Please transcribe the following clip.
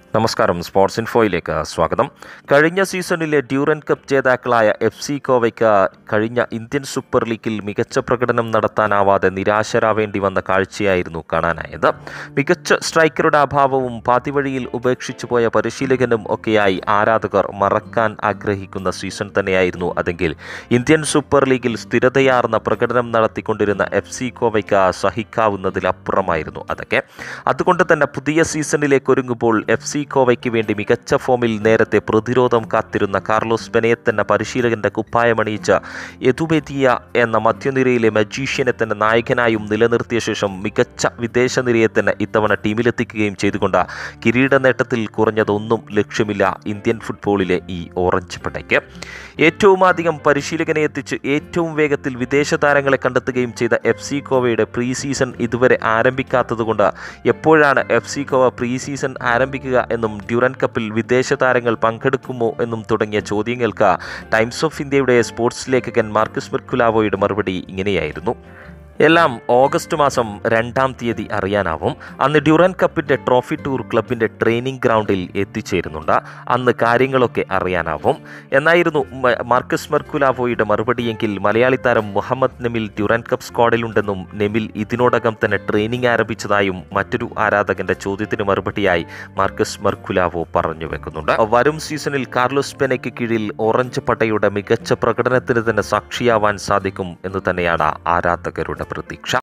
നമസ്കാരം സ്പോർട്സ് ഇൻഫോയിലേക്ക് സ്വാഗതം കഴിഞ്ഞ സീസണിലെ ഡ്യൂറൻ കപ്പ് ജേതാക്കളായ എഫ് സി കോവയ്ക്ക് കഴിഞ്ഞ ഇന്ത്യൻ സൂപ്പർ ലീഗിൽ മികച്ച പ്രകടനം നടത്താനാവാതെ നിരാശരാവേണ്ടി വന്ന കാഴ്ചയായിരുന്നു കാണാനായത് മികച്ച സ്ട്രൈക്കറുടെ അഭാവവും പാതിവഴിയിൽ ഉപേക്ഷിച്ചു പോയ പരിശീലകനും ഒക്കെയായി ആരാധകർ മറക്കാൻ ആഗ്രഹിക്കുന്ന സീസൺ തന്നെയായിരുന്നു അതെങ്കിൽ ഇന്ത്യൻ സൂപ്പർ ലീഗിൽ സ്ഥിരതയാർന്ന പ്രകടനം നടത്തിക്കൊണ്ടിരുന്ന എഫ് സി കോവയ്ക്ക് സഹിക്കാവുന്നതിലപ്പുറമായിരുന്നു അതൊക്കെ അതുകൊണ്ട് തന്നെ പുതിയ സീസണിലേക്ക് ഒരുങ്ങുമ്പോൾ എഫ് സി കോവയ്ക്ക് വേണ്ടി മികച്ച ഫോമിൽ നേരത്തെ പ്രതിരോധം കാത്തിരുന്ന കാർലോസ് ബെനയത്ത് എന്ന പരിശീലകന്റെ കുപ്പായമണിയിച്ച യദുബെതിയ എന്ന മധ്യനിരയിലെ മജീഷ്യനെ തന്നെ നായകനായും നിലനിർത്തിയ ശേഷം മികച്ച വിദേശ നിരയെ തന്നെ ഇത്തവണ ടീമിലെത്തിക്കുകയും ചെയ്തുകൊണ്ട് കിരീട നേട്ടത്തിൽ കുറഞ്ഞതൊന്നും ലക്ഷ്യമില്ല ഇന്ത്യൻ ഫുട്ബോളിലെ ഈ ഓറഞ്ച് പടയ്ക്ക് ഏറ്റവും അധികം പരിശീലകനെ എത്തിച്ച് ഏറ്റവും വേഗത്തിൽ വിദേശ താരങ്ങളെ കണ്ടെത്തുകയും ചെയ്ത എഫ് സി കോവയുടെ പ്രീ സീസൺ ഇതുവരെ ആരംഭിക്കാത്തതുകൊണ്ട് എപ്പോഴാണ് F C Goa pre season ആരംഭിക്കുക എന്നും ഡ്യൂറൻ കപ്പിൽ വിദേശ താരങ്ങൾ പങ്കെടുക്കുമോ എന്നും തുടങ്ങിയ ചോദ്യങ്ങൾക്ക് ടൈംസ് ഓഫ് ഇന്ത്യയുടെ സ്പോർട്സ് ലേഖകൻ മാർക്കസ് മിർക്കുലാവോയുടെ മറുപടി ഇങ്ങനെയായിരുന്നു എല്ലാം ഓഗസ്റ്റ് മാസം രണ്ടാം തീയതി അറിയാനാവും അന്ന് ഡ്യൂറൻ കപ്പിൻ്റെ ട്രോഫി ടൂർ ക്ലബിൻ്റെ ട്രെയിനിങ് ഗ്രൗണ്ടിൽ എത്തിച്ചേരുന്നുണ്ട് അന്ന് കാര്യങ്ങളൊക്കെ അറിയാനാവും എന്നായിരുന്നു മ- മാർക്കസ് മെർക്കുലാവോയുടെ മറുപടിയെങ്കിൽ മലയാളി താരം മുഹമ്മദ് നെമിൽ ഡ്യൂറൻ കപ്പ് സ്ക്വാഡിലുണ്ടെന്നും നെമിൽ ഇതിനോടകം തന്നെ ട്രെയിനിങ് ആരംഭിച്ചതായും മറ്റൊരു ആരാധകന്റെ ചോദ്യത്തിന് മറുപടിയായി മാർക്കസ് മെർക്കുലാവോ പറഞ്ഞു വെക്കുന്നുണ്ട് വരും സീസണിൽ കാർലോസ് പെനയ്ക്ക് കീഴിൽ ഓറഞ്ച് പടയുടെ മികച്ച പ്രകടനത്തിന് തന്നെ സാക്ഷിയാവാൻ സാധിക്കും എന്ന് തന്നെയാണ് ആരാധകരുടെ പ്രതീക്ഷ